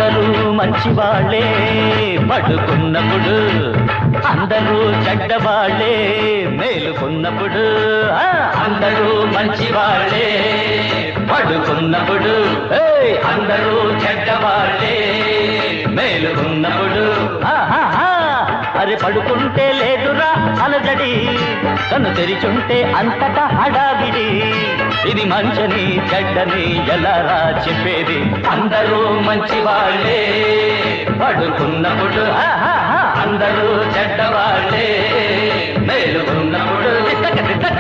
అందరూ మంచి వాళ్ళే పడుకున్నప్పుడు అందరూ చెడ్డవాళ్ళే మేలుకున్నప్పుడు ఆ, అందరూ మంచి వాళ్ళే పడుకున్నప్పుడు ఏయ్, అందరూ చెడ్డవాళ్ళే మేలుకున్నప్పుడు ఆహాహా, అరే పడుకుంటే లేదురా అలజడి కన్ను తెరిచుంటే అంతటా హడావిడి ఇది మంచని చెడ్డని ఎలారా చెప్పేది అందరూ మంచి వాళ్ళే పడుకున్నప్పుడు ఆహాహా, అందరూ చెడ్డవాళ్ళే మేలుకున్నప్పుడు తిట్టక తిట్టక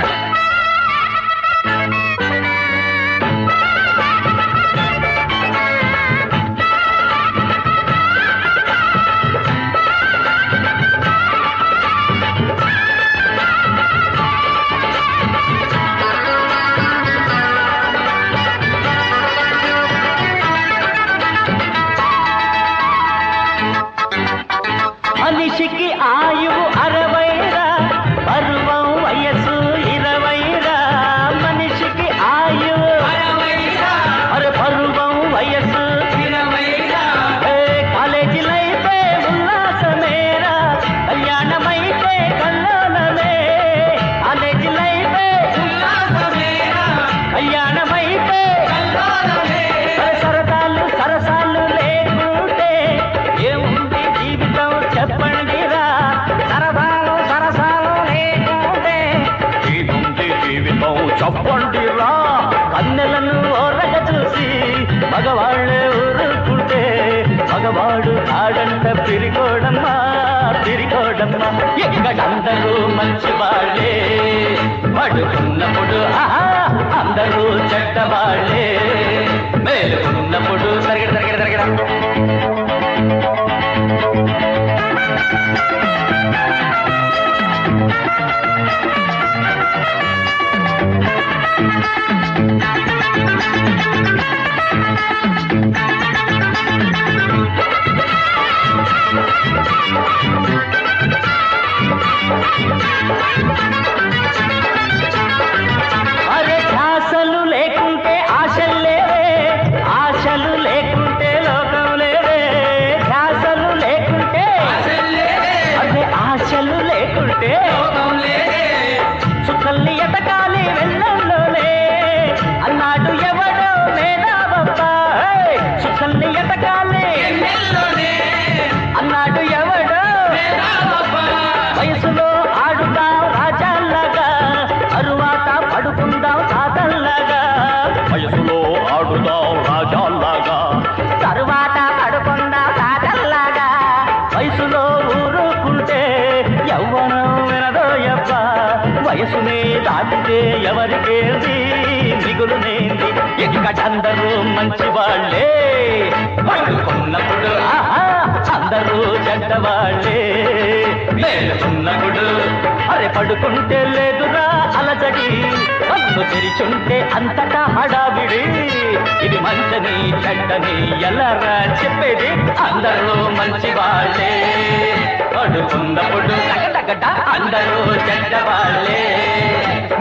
మనిషికి ఆయువు అరవైరా పరువం వయసు ఇరవైరా మనిషికి ఆయువు అరే పరువం వయసు ఏ కాలేజీలైతే ఉల్లాసమేరా కళ్యాణమైతే కల్లోలమే కాలేజీలైతే కళ్యాణమైతే అరే సరదాలు సరసాలు లేకుంటే ఏముంది జీవితం చెప్పండిరా సరదాలు సరసాలు లేకుంటే ఏముంది జీవితం చెప్పండిరా కన్నెలను ఓరగ చూసి మగవాళ్ళే ఊరుకుంటే మగవాడు ఆడంట పిరికోడమ్మా పిరికోడమ్మా ఎక్కడందరూ మంచి వాళ్ళే పడుకున్నప్పుడు ఆహా అందరూ చెడ్డవాళ్ళే మేలుకున్నప్పుడు తరగడ తరగడ తరగడ అరే ధ్యాసలు లేకుంటే ఆశలు లేవే ఆశలు లేకుంటే లోకం లేవే ధ్యాసలు లేకుంటే అదే ఆశలు లేకుంటే చుక్కల్ని ఎతకాలి వెళ్ళంలోనే అన్నాడు ఎవడో మేధావబ్బా హే! చుక్కల్ని ఎతకాలి అన్నాడు ఎవడో వయసులో ఆడుతాం రాజాల్లాగా తరువాత పడుకుందాం తాతల్లాగా వయసులో ఆడుతాం రాజాల్లాగా తరువాత పడుకుందాం తాతల్లాగా వయసులో ఊరుకుంటే యవ్వనం వినదోయప్ప వయసునే దాటితే ఎవరికేంది మిగులునేంది ఎక్కడందరూ మంచి వాళ్ళే పడుకున్నప్పుడు ఆహా అందరూ చెడ్డవాళ్ళే మేలుకున్నప్పుడు అరే పడుకుంటే లేదురా అలజడి కన్ను తెరిచుంటే అంతటా హడావిడి ఇది మంచని చెడ్డని ఎల్లరా చెప్పేది అందరూ మంచి వాళ్ళే పడుకున్నప్పుడు తగటగట అందరూ చెడ్డవాళ్ళే